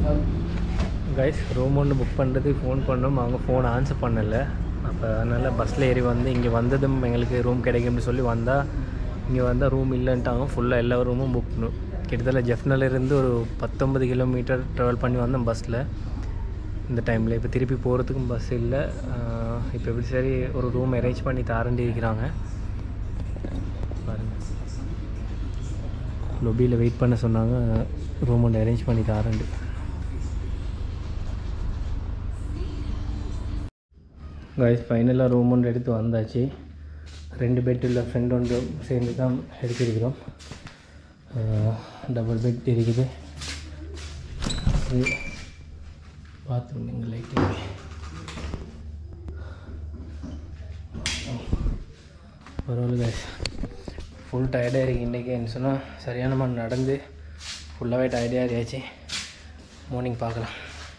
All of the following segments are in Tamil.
கைஸ் ரூம் ஒன்று புக் பண்ணுறதுக்கு ஃபோன் பண்ணோம் அவங்க ஃபோன் ஆன்சர் பண்ணலை அப்போ அதனால் பஸ்ஸில் ஏறி வந்து இங்கே வந்ததும் எங்களுக்கு ரூம் கிடைக்கும்னு சொல்லி வந்தால் இங்கே வந்தால் ரூம் இல்லைன்ட்டாங்க ஃபுல்லாக எல்லா ரூமும் புக் பண்ணும் கிட்டத்தட்ட ஜெஃப்னால இருந்து ஒரு பத்தொன்பது கிலோமீட்டர் ட்ராவல் பண்ணி வந்தோம் பஸ்ஸில் இந்த டைமில் இப்போ திருப்பி போகிறதுக்கும் பஸ் இல்லை இப்போ எப்படி சரி ஒரு ரூம் அரேஞ்ச் பண்ணி தாரண்டி இருக்கிறாங்க பாருங்கள் லொபியில் வெயிட் பண்ண சொன்னாங்க ரூம் ஒன்று அரேஞ்ச் பண்ணி தாரண்டு கைஸ் ஃபைனலாக ரூம் ஒன்று எடுத்து வந்தாச்சு ரெண்டு பெட் உள்ள ஃப்ரெண்ட் ஒன்று சேர்ந்து தான் எடுத்திருக்கிறோம் டபுள் பெட் இருக்குது பாத்ரூம் எங்கள் லைட்டிங் பரவாயில்ல கைஸ் ஃபுல் டயர்டாக இருக்குது இன்றைக்கி என்ன சொன்னால் சரியான மாதிரி நடந்து ஃபுல்லாகவே டயர்டாக இருந்துச்சு மார்னிங் பார்க்கலாம்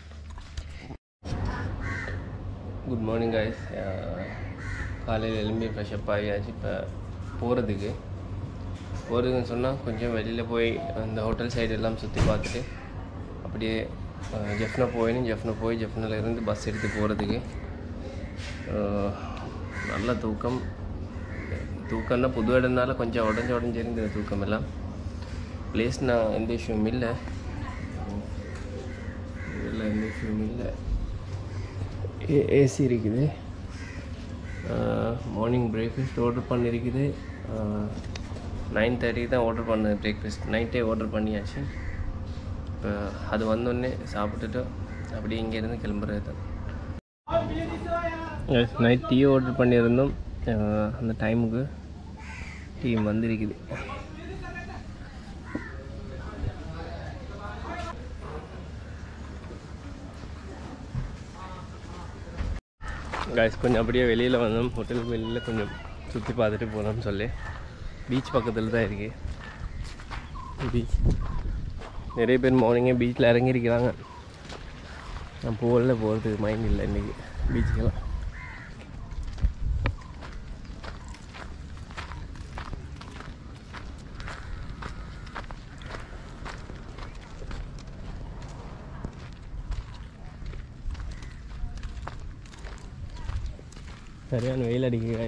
குட் மார்னிங் கைஸ் காலையில் எழும்பி ஃப்ரெஷ்அப் ஆகியாச்சு இப்போ போகிறதுக்கு போகிறதுக்குன்னு சொன்னால் கொஞ்சம் வெளியில் போய் அந்த ஹோட்டல் சைடு எல்லாம் சுற்றி பார்த்துட்டு அப்படியே ஜெஃப்னா போயின்னு ஜெஃப்னா போய் ஜெஃப்னில் இருந்து பஸ் எடுத்து போகிறதுக்கு நல்ல தூக்கம் தூக்கம்னா புது இடம்னால கொஞ்சம் உடஞ்சி உடஞ்சி இருந்தது தூக்கம் எல்லாம் பிளேஸ் நான் எந்த இஷ்யூவும் இல்லை இதில் எந்த இஷ்யூவும் இல்லை ஏ ஏசி இருக்குது மார்னிங் பிரேக்ஃபாஸ்ட் ஆர்டர் பண்ணியிருக்குது நைன் தேர்ட்டிக்கு தான் ஆர்டர் பண்ணது பிரேக்ஃபாஸ்ட் நைட்டே ஆர்டர் பண்ணியாச்சு இப்போ அது வந்தோடனே சாப்பிட்டுட்டு அப்படியே இங்கேருந்து கிளம்புறது தான் நைட் டீ ஆர்டர் பண்ணியிருந்தோம் அஹ் அந்த டைமுக்கு டீ வந்திருக்குது கைஸ் கொஞ்சம் அப்படியே வெளியில் வந்தோம் ஹோட்டலுக்கு வெளியில் கொஞ்சம் சுற்றி பார்த்துட்டு போகலாம்னு சொல்லி பீச் பக்கத்தில் தான் இருக்குது பீச் நிறைய பேர் மார்னிங்கே பீச்சில் இறங்கியிருக்கிறாங்க நான் போகல போகிறதுக்கு மைண்ட் இல்லை இன்றைக்கி பீச்சுக்கெல்லாம் சரியான வெயில் அடிக்குது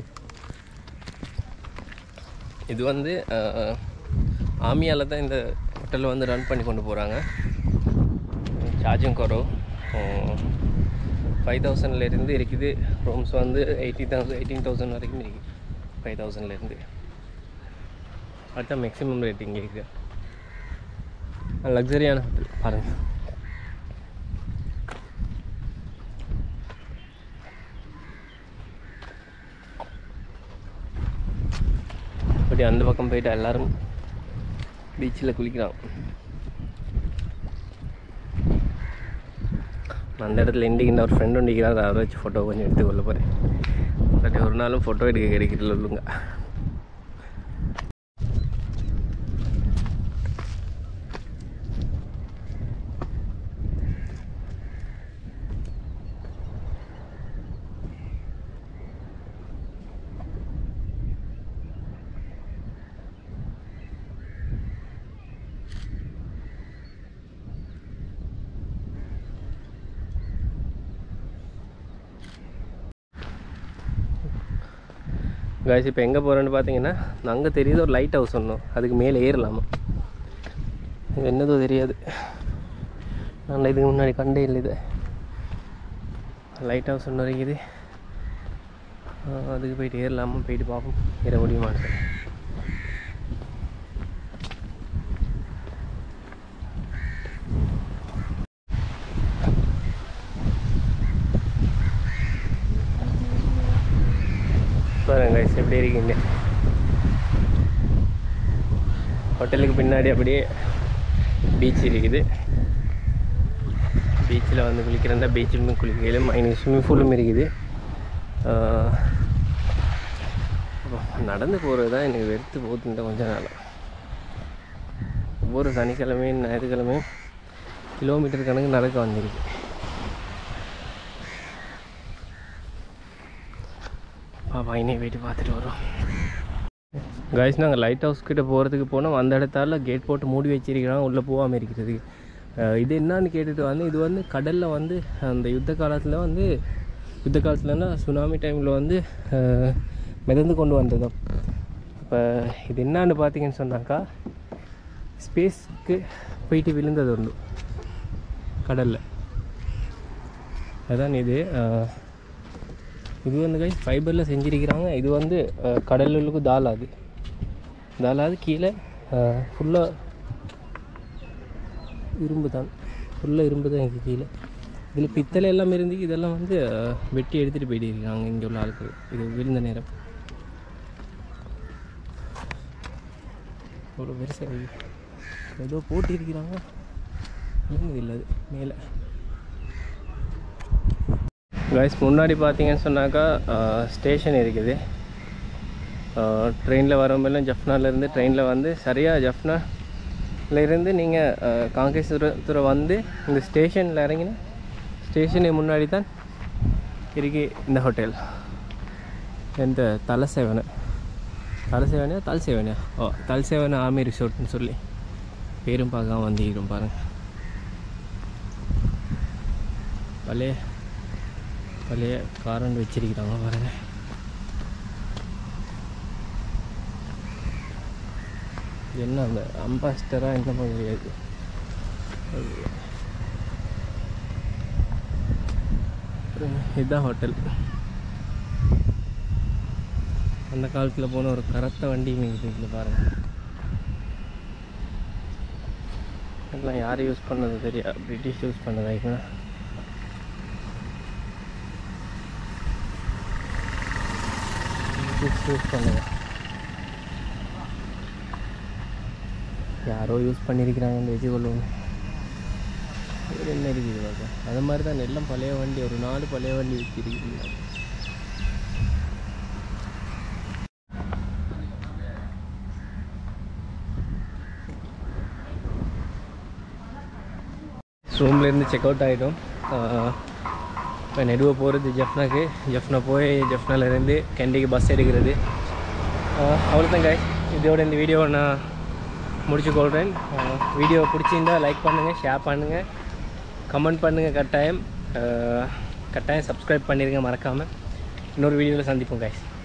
இது வந்து ஆமியால் தான் இந்த ஹோட்டலில் வந்து ரன் பண்ணி கொண்டு போகிறாங்க சார்ஜிங் குறவு ஃபைவ் தௌசண்ட்லேருந்து இருக்குது ரூம்ஸ் வந்து எயிட்டி தௌசண்ட் எயிட்டீன் தௌசண்ட் வரைக்கும் இருக்குது ஃபைவ் தௌசண்ட்லேருந்து அதுதான் மேக்ஸிமம் ரேட் இங்கே இருக்குது லக்ஸரியான ஹோட்டல் பாருங்கள் அப்படி அந்த பக்கம் போயிட்டு எல்லாரும் பீச்சில் குளிக்கிறான் அந்த இடத்துல இன்றைக்கி இன்னொரு ஃப்ரெண்டு ஒன்றிக்கிறார் அதை வச்சு ஃபோட்டோ கொஞ்சம் எடுத்து கொள்ள போகிறேன் பட் ஒரு நாளும் ஃபோட்டோ எடுக்க கிடைக்கிறதுல இல்லைங்க காய்ஸ் இப்போ எங்கே போகிறேன்னு பார்த்தீங்கன்னா அங்கே தெரியுது ஒரு லைட் ஹவுஸ் ஒன்றும் அதுக்கு மேலே ஏறலாமா இது என்னதோ தெரியாது நான் இதுக்கு முன்னாடி கண்டே இல்லை இது லைட் ஹவுஸ் ஒன்று இருக்குது ஆஹ் அதுக்கு போயிட்டு ஏறலாமா போயிட்டு பார்ப்போம் ஏற முடியுமான்னு சொல்லி. பாருங்க guys எப்படி இருக்கீங்க ஹோட்டலுக்கு பின்னாடி அப்படியே பீச் இருக்குது பீச்சில் வந்து குளிக்கிறதா பீச்சிலும் குளிக்கையிலும் மைனிங் ஸ்விம்மிங் பூலும் இருக்குது ஆஹ் அப்புறம் நடந்து போகிறது தான் எனக்கு வெறுத்து போகுதுன்ற கொஞ்ச நாள் ஒவ்வொரு சனிக்கிழமையும் ஞாயிற்றுக்கிழமையும் கிலோமீட்டர் கணக்கு நடக்க வந்திருக்கு பாப்பா இனி போயிட்டு பார்த்துட்டு வரோம் கைஸ் நாங்கள் லைட் ஹவுஸ் கிட்ட போகிறதுக்கு போனோம் அந்த இடத்தால கேட் போட்டு மூடி வச்சிருக்கிறாங்க உள்ளே போகாமல் இருக்கிறதுக்கு அஹ் இது என்னன்னு கேட்டுட்டு வந்து இது வந்து கடலில் வந்து அந்த யுத்த காலத்தில் வந்து யுத்த காலத்துலன்னா சுனாமி டைமில் வந்து அஹ், மிதந்து கொண்டு வந்ததும் இப்போ இது என்னன்னு பார்த்தீங்கன்னு சொன்னாக்கா ஸ்பேஸ்க்கு போயிட்டு விழுந்தது உண்டு கடலில் அதான் இது அஹ், இது வந்து கை ஃபைபரில் செஞ்சிருக்கிறாங்க இது வந்து அஹ், கடலுக்கு தாளாது தாளாது கீழே ஃபுல்லாக இரும்பு தான் ஃபுல்லாக இரும்பு தான் இருக்குது கீழே இதில் பித்தளை எல்லாம் இருந்து இதெல்லாம் வந்து அஹ், வெட்டி எடுத்துகிட்டு போயிட்டு இருக்காங்க இங்கே உள்ள ஆட்கள் இது விழுந்த நேரம் அவ்வளோ பெருசாக இருக்கு. ஏதோ போட்டு இருக்கிறாங்க விழுந்தது இல்லை அது மேலே கைஸ் முன்னாடி பார்த்தீங்கன்னு சொன்னாக்கா ஸ்டேஷன் இருக்குது ட்ரெயினில் வரும்போதெல்லாம் ஜஃப்னாலேருந்து ட்ரெயினில் வந்து சரியாக ஜஃப்னால இருந்து நீங்கள் காங்கேஸ்வரத்துல வந்து இந்த ஸ்டேஷனில் இறங்கினா ஸ்டேஷனுக்கு முன்னாடி தான் இருக்கு இந்த ஹோட்டல் இந்த தலசேவனை தலசேவனையா தல்சேவனையா ஓ தல்சேவனை ஆர்மி ரிசோர்ட்னு சொல்லி பேரும் பார்க்காம வந்துக்கிறோம் பாருங்கள் பழைய பழைய காரண்டு வச்சிருக்கிறாங்க பாருங்க இது என்ன அந்த அம்பாஸ்டரா என்ன முடியாது இதுதான் ஹோட்டல் அந்த காலத்தில் போன ஒரு கரத்த வண்டி இருக்குது பாருங்க இதெல்லாம் யார் யூஸ் பண்ணது தெரியா பிரிட்டிஷ் யூஸ் பண்ணதா இப்போ யூஸ் பண்ணுங்க யாரோ யூஸ் பண்ணியிருக்கிறாங்க இந்த வச்சுக்கொள்ளுவோம் இது என்ன இருக்குது பார்க்க அது மாதிரி தான் எல்லாம் பழைய வண்டி ஒரு நாலு பழைய வண்டி வச்சிருக்கிறீங்க ரூம்லேருந்து செக் அவுட் ஆகிட்டோம் இப்போ நெடுவை போகிறது ஜெஃப்னாக்கு ஜெஃப்னா போய் ஜெஃப்னாலேருந்து கண்டிக்கு பஸ் எடுக்கிறது அவ்வளோதான் guys இதோட இந்த வீடியோவை நான் முடிச்சுக்கொள்கிறேன் வீடியோ பிடிச்சிருந்தா லைக் பண்ணுங்கள் ஷேர் பண்ணுங்கள் கமெண்ட் பண்ணுங்கள் கட்டாயம் அஹ், கட்டாயம் சப்ஸ்கிரைப் பண்ணிடுங்க மறக்காமல் இன்னொரு வீடியோவில் சந்திப்போம் guys